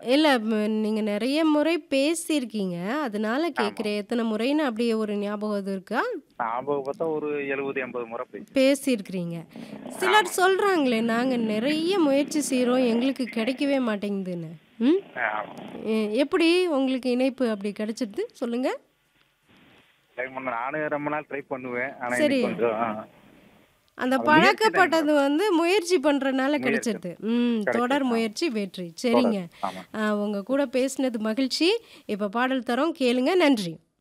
இல்ல ம நீங்க நெறைய முறை பேசியிருக்கீங்க. அதனால ஆமா. கேட்கிறேன். எத்தன முறைன்னு அப்படியே ஒரு ஞாபகம் எதுவும் இருக்கா? ஞாபகம் பார்த்தா ஒரு 70, 80 முறை பேசி பேசியிருக்கிறீங்க. சிலர் ஆமா. சொல்றாங்களே, நாங்க நெறைய முயற்சி செய்றோம். எங்களுக்கு கிடைக்கவே மாட்டேங்குதுன்னு. ம். ஆமா. எ எப்படி உங்களுக்கு இணைப்பு அப்படி கிடைச்சிருது? சொல்லுங்க. ட்ரை பண்ண நானும் ரொம்ப நாள் ட்ரை பண்ணுவேன். ஆனா சரி. எனக்கு கொஞ்சம் அந்த அது முயற்சி தான் பழக்கப்பட்டது வந்து முயற்சி பண்றனால முயற்சி. கிடைச்சிருது. ம். கிடைக்குது. தொடர் ஆமா. முயற்சி வெற்றி. சரிங்க. தொடர். ஆமா. அ உங்க கூட பேசினது மகிழ்ச்சி. இப்ப பாடல் தரோம் கேளுங்க. நன்றி.